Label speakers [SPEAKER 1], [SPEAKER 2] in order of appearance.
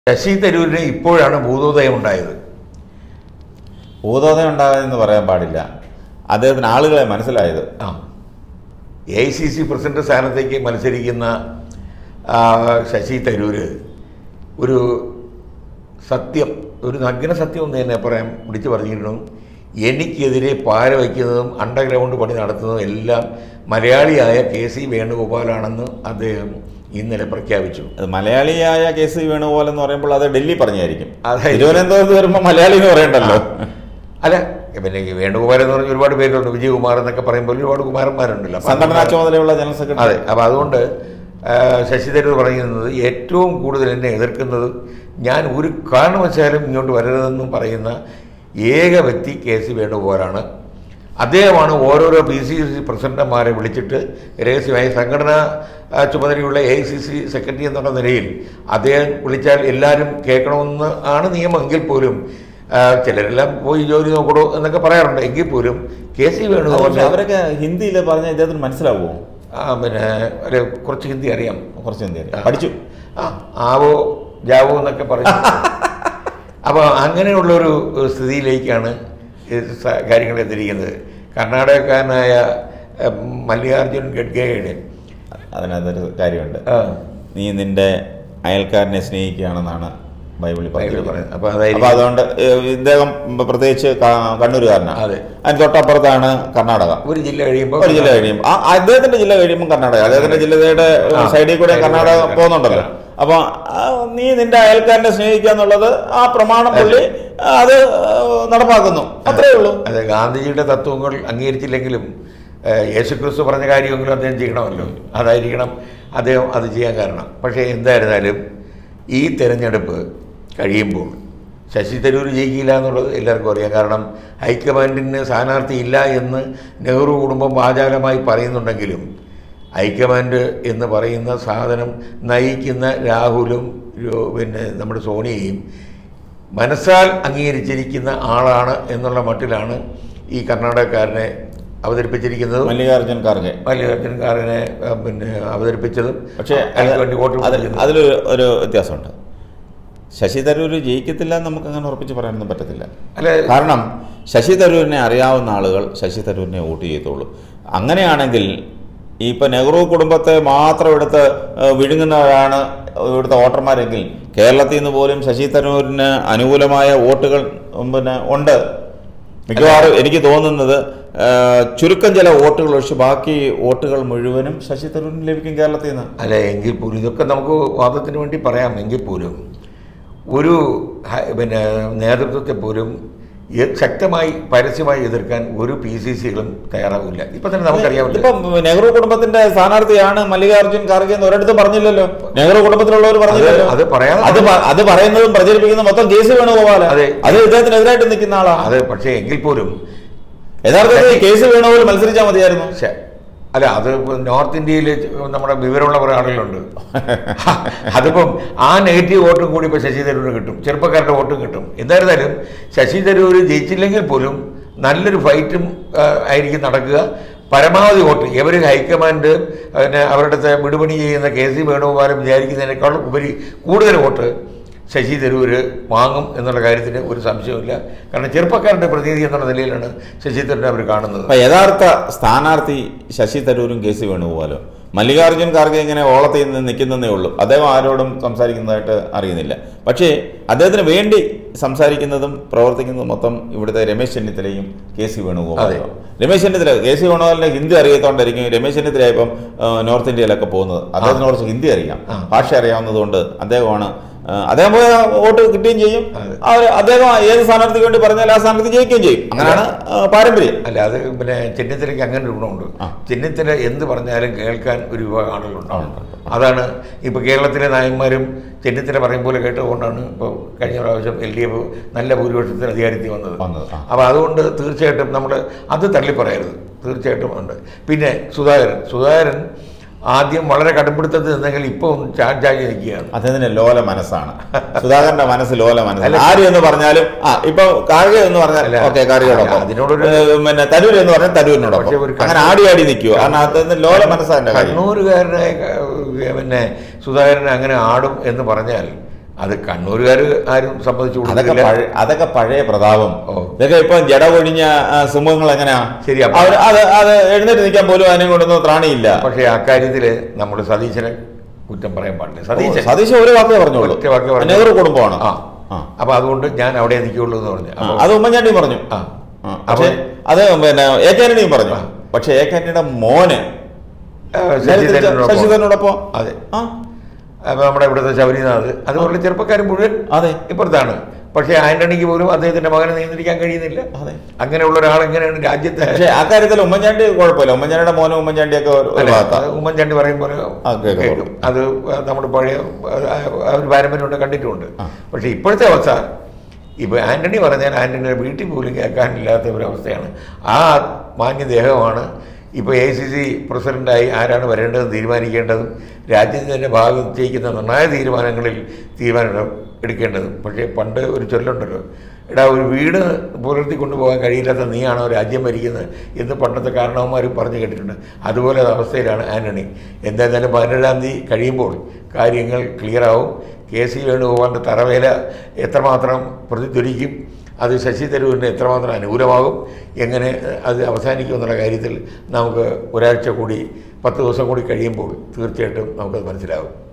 [SPEAKER 1] ശശി തരൂരിന് ഇപ്പോഴാണ് ഭൂതോദയം ഉണ്ടായത്
[SPEAKER 2] ഭൂതോദയം ഉണ്ടാകുമെന്ന് പറയാൻ പാടില്ല അദ്ദേഹത്തിന് ആളുകളെ മനസ്സിലായത്
[SPEAKER 1] ആ A I C C president സ്ഥാനത്തേക്ക് മത്സരിക്കുന്ന ആ, ശശി തരൂര് ഒരു സത്യം ഒരു നഗ്ന സത്യം എന്ന് തന്നെ പറയാൻ വിളിച്ചു പറഞ്ഞിരുന്നു എനിക്കെതിരെ പാര വയ്ക്കുന്നതും അണ്ടർഗ്രൗണ്ട് പണി നടത്തുന്നതും എല്ലാം മലയാളിയായ കെ സി വേണുഗോപാലാണെന്ന് അദ്ദേഹം ഇന്നലെ പ്രഖ്യാപിച്ചു
[SPEAKER 2] അത് മലയാളിയായ കെ സി വേണുഗോപാൽ എന്ന് പറയുമ്പോൾ അത് ഡൽഹി പറഞ്ഞായിരിക്കും
[SPEAKER 1] അതായിരിക്കും.
[SPEAKER 2] തിരുവനന്തപുരത്ത് വരുമ്പോൾ മലയാളി എന്ന് പറയണ്ടല്ലോ
[SPEAKER 1] അല്ല പിന്നെ ഈ വേണുഗോപാൽ എന്ന് പറഞ്ഞ ഒരുപാട് പേരുണ്ട് വിജയകുമാർ എന്നൊക്കെ പറയുമ്പോൾ ഒരുപാട് കുമാരന്മാരുണ്ടല്ലോ അപ്പൊ
[SPEAKER 2] സംഘടനാ ചുമതലയുള്ള ജനറൽ സെക്രട്ടറി
[SPEAKER 1] അതെ അപ്പോൾ അതുകൊണ്ട് ആ, ശശി തരൂർ പറയുന്നത് ഏറ്റവും കൂടുതൽ എന്നെ എതിർക്കുന്നത് ഞാൻ ഒരു കാരണവശാലും ഇങ്ങോട്ട് വരരുതെന്നും പറയുന്ന ഏക വ്യക്തി കെ സി വേണുഗോപാലാണ് അദ്ദേഹമാണ് ഓരോരോ പി സി സി പ്രസിഡന്റുമാരെ വിളിച്ചിട്ട് രഹസ്യമായി സംഘടനാ ആ, ചുമതലയുള്ള A I C C secretary എന്നുള്ള നിലയിൽ അദ്ദേഹം വിളിച്ചാൽ എല്ലാവരും കേൾക്കണമെന്ന് ആണ് നിയമം എങ്കിൽ പോലും ആ, ചിലരെല്ലാം പോയി ജോലി നോക്കണോ എന്നൊക്കെ പറയാറുണ്ട് എങ്കിൽ പോലും കെ സി
[SPEAKER 2] പക്ഷെ
[SPEAKER 1] വേണുഗോപാൽ
[SPEAKER 2] അവരൊക്കെ ഹിന്ദിയിൽ പറഞ്ഞ ഇദ്ദേഹത്തിന് മനസ്സിലാവുമോ
[SPEAKER 1] ആ, പിന്നെ ഒരു കുറച്ച് ഹിന്ദി അറിയാം
[SPEAKER 2] കുറച്ച് ഹിന്ദി അറിയാം. പഠിച്ചു
[SPEAKER 1] ആ ആവോ ജാവോ എന്നൊക്കെ പറഞ്ഞു അപ്പോൾ അങ്ങനെയുള്ളൊരു സ്ഥിതിയിലേക്കാണ് ഈ സ- കാര്യങ്ങൾ എത്തിയിരിക്കുന്നത് കർണാടകക്കാരനായ ഉം, മല്ലികാർജുൻ ഖഡ്ഗെയുടെ
[SPEAKER 2] അതിനകത്തൊരു കാര്യമുണ്ട്
[SPEAKER 1] ആ,
[SPEAKER 2] നീ നിന്റെ അയൽക്കാരനെ സ്നേഹിക്കുകയാണെന്നാണ് ബൈബിളിൽ
[SPEAKER 1] ബൈബിളിൽ
[SPEAKER 2] പറയുന്നത്
[SPEAKER 1] പറയുന്നത്. അപ്പോൾ
[SPEAKER 2] അപ്പൊ
[SPEAKER 1] അതായിരിക്കും
[SPEAKER 2] അതുകൊണ്ട് ഏഹ്, ഇദ്ദേഹം പ്രത്യേകിച്ച് ക- കണ്ണൂരുകാരനാണ്
[SPEAKER 1] അതെ.
[SPEAKER 2] അതിന് തൊട്ടപ്പുറത്താണ് കർണാടക
[SPEAKER 1] ഒരു ജില്ല കഴിയുമ്പോൾ
[SPEAKER 2] ഒരു ജില്ല കഴിയുമ്പോൾ ആ അദ്ദേഹത്തിന്റെ ജില്ല കഴിയുമ്പോൾ കർണാടക അദ്ദേഹത്തിന്റെ ജില്ലയുടെ
[SPEAKER 1] ആ,
[SPEAKER 2] സൈഡിൽ കൂടെ
[SPEAKER 1] സൈഡിൽ
[SPEAKER 2] കർണാടക
[SPEAKER 1] കൂടെ
[SPEAKER 2] പോകുന്നുണ്ടല്ലോ അപ്പൊ ആ, നീ നിന്റെ അയൽക്കാരനെ സ്നേഹിക്കുക എന്നുള്ളത് ആ പ്രമാണം പുള്ളി അത് നടപ്പാക്കുന്നു അത്രേ ഉള്ളൂ
[SPEAKER 1] അതെ ഗാന്ധിജിയുടെ തത്വങ്ങൾ അംഗീകരിച്ചില്ലെങ്കിലും ഏഹ്, യേശുക്രിസ്തു പറഞ്ഞ കാര്യമെങ്കിലും അദ്ദേഹം ചെയ്യണമല്ലോ അതായിരിക്കണം അദ്ദേഹം അത് ചെയ്യാൻ കാരണം പക്ഷേ എന്തായിരുന്നാലും ഈ തെരഞ്ഞെടുപ്പ് കഴിയുമ്പോൾ ശശി തരൂർ ജയിക്കില്ല എന്നുള്ളത് എല്ലാവർക്കും അറിയാം കാരണം ഹൈക്കമാൻഡിന് സ്ഥാനാർത്ഥി ഇല്ല എന്ന് നെഹ്റു കുടുംബം ആചാരമായി പറയുന്നുണ്ടെങ്കിലും ഹൈക്കമാൻഡ് എന്ന് പറയുന്ന സാധനം നയിക്കുന്ന രാഹുലും യോ- പിന്നെ നമ്മുടെ സോണിയയും മനസ്സാൽ അംഗീകരിച്ചിരിക്കുന്ന ആളാണ് എന്നുള്ള മട്ടിലാണ് ഈ കർണാടകക്കാരനെ അവതരിപ്പിച്ചിരിക്കുന്നത്
[SPEAKER 2] മല്ലികാർജുൻ ഖാർഗെ
[SPEAKER 1] മല്ലികാർജുൻകാരനെ ആ, പിന്നെ അവതരിപ്പിച്ചതും
[SPEAKER 2] പക്ഷേ
[SPEAKER 1] അയാൾക്ക് വേണ്ടി വോട്ട്
[SPEAKER 2] അതിൽ
[SPEAKER 1] കൊടുക്കുന്നതും.
[SPEAKER 2] അതിലൊരു ഒരു വ്യത്യാസമുണ്ട് ശശി തരൂർ ജയിക്കത്തില്ല എന്ന് നമുക്ക് അങ്ങനെ ഉറപ്പിച്ച് പറയാനൊന്നും പറ്റത്തില്ല
[SPEAKER 1] അല്ല
[SPEAKER 2] കാരണം ശശി തരൂരിനെ അറിയാവുന്ന ആളുകൾ ശശി തരൂരിനെ വോട്ട് ചെയ്തോളൂ അങ്ങനെയാണെങ്കിൽ ഈ ഇപ്പം നെഹ്റു കുടുംബത്തെ മാത്രം എടുത്ത് ഏഹ്, വിഴുങ്ങുന്നവരാണ് ഇവിടുത്തെ വോട്ടർമാരെങ്കിൽ കേരളത്തിൽ നിന്ന് പോലും ശശി തരൂരിന് അനുകൂലമായ വോട്ടുകൾ ഉം, പിന്നെ ഉണ്ട് മിക്കവാറും എനിക്ക് തോന്നുന്നത് ഏഹ്, ചുരുക്കം ചില വോട്ടുകൾ ഒഴിച്ച് ബാക്കി വോട്ടുകൾ മുഴുവനും ശശി തരൂരിന് ലഭിക്കും കേരളത്തിൽ നിന്ന്
[SPEAKER 1] അല്ല എങ്കിൽ പോലും ഇതൊക്കെ നമുക്ക് വാദത്തിന് വേണ്ടി പറയാം എങ്കിൽ പോലും ഒരു ഹ- പിന്നെ നേതൃത്വത്തെ പോലും എ- ശക്തമായി പരസ്യമായി എതിർക്കാൻ ഒരു പി സി സികളും തയ്യാറാവില്ല ഇപ്പൊ തന്നെ നമുക്കറിയാമല്ലോ
[SPEAKER 2] ഇപ്പം നെഹ്റു കുടുംബത്തിന്റെ സ്ഥാനാർത്ഥിയാണ് മല്ലികാർജുൻ ഖാർഗെ എന്ന് ഒരിടത്തും പറഞ്ഞില്ലല്ലോ നെഹ്റു കുടുംബത്തിലുള്ളവർ പറഞ്ഞില്ലല്ലോ
[SPEAKER 1] അത് പറയാതെ
[SPEAKER 2] അത് പ- അത് പറയുന്നതും പ്രചരിപ്പിക്കുന്നതും മൊത്തം കെ സി വേണുഗോപാല
[SPEAKER 1] അതെ.
[SPEAKER 2] അത് ഇദ്ദേഹത്തിനെതിരായിട്ട് നിൽക്കുന്ന ആളാണ്
[SPEAKER 1] അത് പക്ഷേ എങ്കിൽ പോലും
[SPEAKER 2] യഥാർത്ഥത്തിൽ കെ സി വേണുഗോപാൽ മത്സരിച്ചാൽ മതിയായിരുന്നു
[SPEAKER 1] ശ്ശെ, അല്ല അത് ഇപ്പൊ നോർത്ത് ഇന്ത്യയിൽ നമ്മുടെ വിവരമുള്ള കുറേ ആളുകളുണ്ട് അതിപ്പം ആ നെഗറ്റീവ് വോട്ടും കൂടി ഇപ്പോൾ ശശി തരൂരിന് കിട്ടും ചെറുപ്പക്കാരുടെ വോട്ടും കിട്ടും എന്തായിരുന്നാലും ശശി തരൂർ ജയിച്ചില്ലെങ്കിൽ പോലും നല്ലൊരു ഫൈറ്റും ആ, ആയിരിക്കും നടക്കുക പരമാവധി വോട്ട് ഇവർ ഹൈക്കമാൻഡ് പിന്നെ അവരുടെ അടുത്ത് വിടുപണി ചെയ്യുന്ന കെ സി വേണുഗോപാലം വിചാരിക്കുന്നതിനേക്കാൾ ഉപരി കൂടുതൽ വോട്ട് ശശി തരൂര് വാങ്ങും എന്നുള്ള കാര്യത്തിന് ഒരു സംശയമില്ല കാരണം ചെറുപ്പക്കാരുടെ പ്രതിനിധി എന്നുള്ള നിലയിലാണ് ശശി തരൂരിനെ അവർ കാണുന്നത്
[SPEAKER 2] അപ്പൊ യഥാർത്ഥ സ്ഥാനാർത്ഥി ശശി തരൂരും കെ സി വേണുഗോപാലും മല്ലികാർജുൻ ഖാർഗെ ഇങ്ങനെ ഓളത്തിൽ നിന്ന് നിൽക്കുന്നതേ ഉള്ളൂ അദ്ദേഹം ആരോടും സംസാരിക്കുന്നതായിട്ട് അറിയുന്നില്ല പക്ഷേ അദ്ദേഹത്തിന് വേണ്ടി സംസാരിക്കുന്നതും പ്രവർത്തിക്കുന്നതും മൊത്തം ഇവിടുത്തെ രമേശ് ചെന്നിത്തലയും കെ സി വേണുഗോപാലും രമേശ് ചെന്നിത്തല കെ സി വേണുഗോപാലിനെ ഹിന്ദി അറിയാത്തോണ്ടായിരിക്കും രമേശ് ചെന്നിത്തല ഇപ്പം ആ, നോർത്ത് ഇന്ത്യയിലൊക്കെ പോകുന്നത് അദ്ദേഹത്തിന് കുറച്ച് ഹിന്ദി അറിയാം
[SPEAKER 1] ആ.
[SPEAKER 2] ഭാഷ അറിയാവുന്നതുകൊണ്ട് അദ്ദേഹമാണ് ആ, അദ്ദേഹം പോയ വോട്ട് കിട്ടുകയും ചെയ്യും
[SPEAKER 1] അതെ.
[SPEAKER 2] അവർ അദ്ദേഹം ഏത് സ്ഥാനാർത്ഥിക്ക് വേണ്ടി പറഞ്ഞാൽ ആ സ്ഥാനാർത്ഥി ജയിക്കുകയും ചെയ്യും അങ്ങനെയാണ് ആ, പാരമ്പര്യം
[SPEAKER 1] അല്ല അത് പിന്നെ ചെന്നിത്തലയ്ക്ക് അങ്ങനെ ഒരു ഗുണമുണ്ട്
[SPEAKER 2] ആ.
[SPEAKER 1] ചെന്നിത്തല എന്ത് പറഞ്ഞാലും കേൾക്കാൻ ഒരു വിഭാഗം ആളുകളുണ്ടാവും അതാണ് ഇപ്പൊ കേരളത്തിലെ നായന്മാരും ചെന്നിത്തല പറയും പോലെ കേട്ടുകൊണ്ടാണ് ഇപ്പോൾ കഴിഞ്ഞ പ്രാവശ്യം എൽ ഡി എഫ് നല്ല ഭൂരിപക്ഷത്തിൽ അധികാരത്തിൽ വന്നത്
[SPEAKER 2] വന്നത്, ആ.
[SPEAKER 1] അപ്പോൾ അതുകൊണ്ട് തീർച്ചയായിട്ടും നമ്മൾ അത് തള്ളി പറയരുത് തീർച്ചയായിട്ടും ഉണ്ട് പിന്നെ സുധാകരൻ സുധാകരൻ ആദ്യം വളരെ കടുംപിടുത്തത്തിൽ നിന്നെങ്കിൽ ഇപ്പോൾ ഒന്ന് ചാർജാക്കി നിൽക്കുകയാണ്
[SPEAKER 2] അദ്ദേഹത്തിന് ലോല മനസ്സാണ് സുധാകരന്റെ മനസ്സ് ലോല മനസ്സ്
[SPEAKER 1] അല്ല.
[SPEAKER 2] ആര് എന്ന് പറഞ്ഞാലും ആ ഇപ്പൊ കാർഗ എന്ന് പറഞ്ഞാൽ
[SPEAKER 1] അല്ല,
[SPEAKER 2] ഓക്കെ കാർഗയോടൊപ്പം
[SPEAKER 1] അല്ല, അതിനോടൊരു-
[SPEAKER 2] ഏ, പിന്നെ തരൂർ എന്ന് പറഞ്ഞാൽ തരൂരിനോടൊപ്പം
[SPEAKER 1] പക്ഷേ ഒരു
[SPEAKER 2] അങ്ങനെ ആടി ആടി നിൽക്കുവോ കാരണം അദ്ദേഹത്തിന് ലോല മനസ്സാന്റെ കാര്യം
[SPEAKER 1] കണ്ണൂരുകാരനായ ക- പിന്നെ സുധാകരൻ അങ്ങനെ ആടും എന്ന് പറഞ്ഞാൽ അത് കണ്ണൂരുകാർ ആരും സമ്മതിച്ചു
[SPEAKER 2] അതൊക്കെ
[SPEAKER 1] കൊടുക്കില്ല
[SPEAKER 2] പഴയ അതൊക്കെ പഴയ പ്രതാപം
[SPEAKER 1] ഓ.
[SPEAKER 2] ഇതൊക്കെ ഇപ്പൊ ജട കൊഴിഞ്ഞ ആ, സിംഹങ്ങൾ എങ്ങനെയാ
[SPEAKER 1] ശരിയാ.
[SPEAKER 2] അവർ അത് അത് എഴുന്നേറ്റ് നിൽക്കാൻ പോലും അതിനെ കൊണ്ടൊന്നും ത്രാണിയില്ല
[SPEAKER 1] പക്ഷേ അക്കാര്യത്തിൽ നമ്മൾ സതീശനെ കുറ്റം പറയാൻ പാടില്ല സതീശൻ
[SPEAKER 2] സതീശ് ഒരു വാക്കേ പറഞ്ഞോളൂ
[SPEAKER 1] ഒറ്റ വാക്കേ പറഞ്ഞു.
[SPEAKER 2] നെഹ്റു കുടുംബമാണ്
[SPEAKER 1] ആ
[SPEAKER 2] ആ.
[SPEAKER 1] അപ്പൊ അതുകൊണ്ട് ഞാൻ അവിടെ നിൽക്കുള്ളൂ എന്ന് പറഞ്ഞു
[SPEAKER 2] ആ,
[SPEAKER 1] അപ്പൊ
[SPEAKER 2] അത് ഉമ്മൻചാണ്ടി പറഞ്ഞു
[SPEAKER 1] ആ.
[SPEAKER 2] ആ, പക്ഷേ അത് പിന്നെ എ കെ ആന്റണിയും പറഞ്ഞു
[SPEAKER 1] ആ.
[SPEAKER 2] പക്ഷെ എ കെ ആന്റണിയുടെ മോന്
[SPEAKER 1] ആ, ശശിധരനോടൊപ്പം.
[SPEAKER 2] ശശിധരനോടൊപ്പം
[SPEAKER 1] അതെ
[SPEAKER 2] ആ
[SPEAKER 1] അപ്പൊ നമ്മുടെ ഇവിടുത്തെ ശബരിനാഥ് അതുപോലെ ചെറുപ്പക്കാരും മുഴുവൻ
[SPEAKER 2] അതെ
[SPEAKER 1] ഇപ്പുറത്താണ് പക്ഷേ ആന്റണിക്ക് പോലും അദ്ദേഹത്തിന്റെ മകനെ നിയന്ത്രിക്കാൻ കഴിയുന്നില്ല
[SPEAKER 2] അതെ
[SPEAKER 1] അങ്ങനെയുള്ള ഒരാൾ എങ്ങനെയാണ് രാജ്യത്തെ
[SPEAKER 2] പക്ഷെ അക്കാര്യത്തിൽ ഉമ്മൻചാണ്ടി കുഴപ്പമില്ല ഉമ്മൻചാണ്ടിയുടെ മോനും ഉമ്മൻചാണ്ടിയൊക്കെ ഒരു- ഒരു
[SPEAKER 1] അല്ല,
[SPEAKER 2] ഭാഗത്താ.
[SPEAKER 1] അത് ഉമ്മൻചാണ്ടി പറയുമ്പോൾ
[SPEAKER 2] ആ, കേൾക്കാം.
[SPEAKER 1] കേൾക്കും അത് നമ്മുടെ പഴയ ആ, ആ ഒരു പാരമ്പര്യമുണ്ട് കണ്ടിട്ടുമുണ്ട്
[SPEAKER 2] ആ.
[SPEAKER 1] പക്ഷേ ഇപ്പോഴത്തെ അവസ്ഥ ഇപ്പോൾ ആന്റണി പറഞ്ഞാൽ ആന്റണിയുടെ വീട്ടിൽ പോലും കേൾക്കാനില്ലാത്ത ഒരു അവസ്ഥയാണ് ആ മാന്യദേഹമാണ് ഇപ്പോൾ എ സി സി പ്രസിഡൻ്റായി ആരാണ് വരേണ്ടതെന്ന് തീരുമാനിക്കേണ്ടതും രാജ്യത്തിൻ്റെ ഭാഗം ചെയ്യിക്കുന്ന നിർണായക തീരുമാനങ്ങളിൽ തീരുമാനം എടുക്കേണ്ടതും പക്ഷേ പണ്ട് ഒരു ചൊല്ലുണ്ടല്ലോ എടാ ഒരു വീട് പുലർത്തി കൊണ്ടുപോകാൻ കഴിയില്ലാത്ത നീയാണോ രാജ്യം ഭരിക്കുന്നത് എന്ന് പണ്ടത്തെ കാരണവന്മാരും പറഞ്ഞു കേട്ടിട്ടുണ്ട് അതുപോലെ അവസ്ഥയിലാണ് ആന്റണി എന്തായാലും പതിനേഴാം തീയതി കഴിയുമ്പോൾ കാര്യങ്ങൾ ക്ലിയറാവും കെ സി വേണുഗോപാലിൻ്റെ തറവേല എത്രമാത്രം പ്രതിധ്വനിക്കും അത് ശശി തരൂരിന് എത്രമാത്രം അനുകൂലമാകും എങ്ങനെ അത് അവസാനിക്കും എന്നുള്ള കാര്യത്തിൽ നമുക്ക് ഒരാഴ്ച കൂടി പത്ത് ദിവസം കൂടി കഴിയുമ്പോൾ തീർച്ചയായിട്ടും നമുക്കത് മനസ്സിലാവും